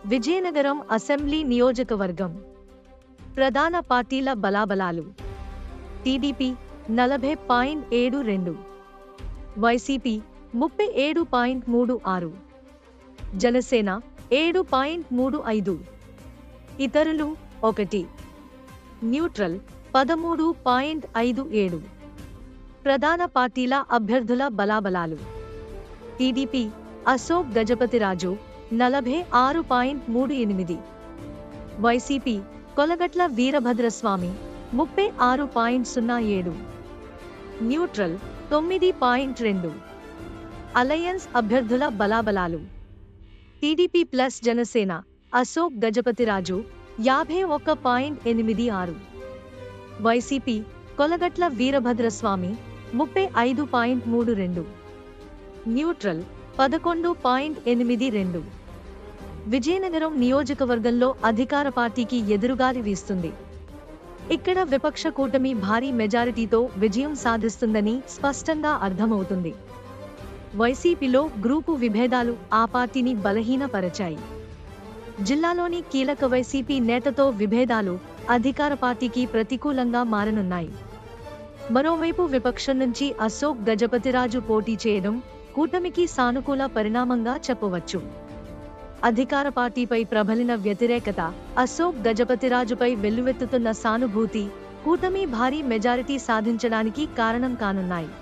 Vizianagaram assembly నియోజకవర్గం ప్రధాన పార్టీల బలాబలాలు టీడీపీ నలభై పాయింట్ ఏడు రెండు వైసీపీ ముప్పై ఏడు పాయింట్ మూడు ఆరు జనసేన ఏడు పాయింట్ మూడు ఐదు ఇతరులు ఒకటి న్యూట్రల్ పదమూడు పాయింట్ ఐదు ఏడు ప్రధాన పార్టీల అభ్యర్థుల బలాబలాలు టీడీపీ అశోక్ గజపతిరాజు నలభై ఆరు పాయింట్ మూడు ఎనిమిది వైసీపీ కొలగట్ల వీరభద్రస్వామి ముప్పై ఆరు పాయింట్ సున్నా ఏడు న్యూట్రల్ తొమ్మిది పాయింట్ రెండు అలయన్స్ అభ్యర్థుల బలాబలాలు టీడీపీ ప్లస్ జనసేన అశోక్ గజపతిరాజు యాభై ఒక్క పాయింట్ ఎనిమిది ఆరు వైసీపీ కొలగట్ల వీరభద్రస్వామి ముప్పై ఐదు పాయింట్ మూడు రెండు న్యూట్రల్ పదకొండు పాయింట్ ఎనిమిది రెండు విజయనగరం నియోజకవర్గంలో అధికార పార్టీకి ఎదురుగాలి వీస్తుంది ఇక్కడ విపక్ష కూటమి భారీ మెజారిటీతో విజయం సాధిస్తుందని స్పష్టంగా అర్థమవుతుంది వైసీపీలో గ్రూపు విభేదాలు ఆ పార్టీని బలహీనపరచాయి జిల్లాలోని కీలక వైసీపీ నేతతో విభేదాలు అధికార పార్టీకి ప్రతికూలంగా మారనున్నాయి మరోవైపు విపక్షం నుంచి అశోక్ గజపతిరాజు పోటీ చేయడం కూటమికి సానుకూల పరిణామంగా చెప్పవచ్చు అధికార పార్టీపై ప్రబలిన వ్యతిరేకత అశోక్ గజపతిరాజుపై వెల్లువెత్తుతున్న సానుభూతి కూటమి భారీ మెజారిటీ సాధించడానికి కారణం కానున్నాయి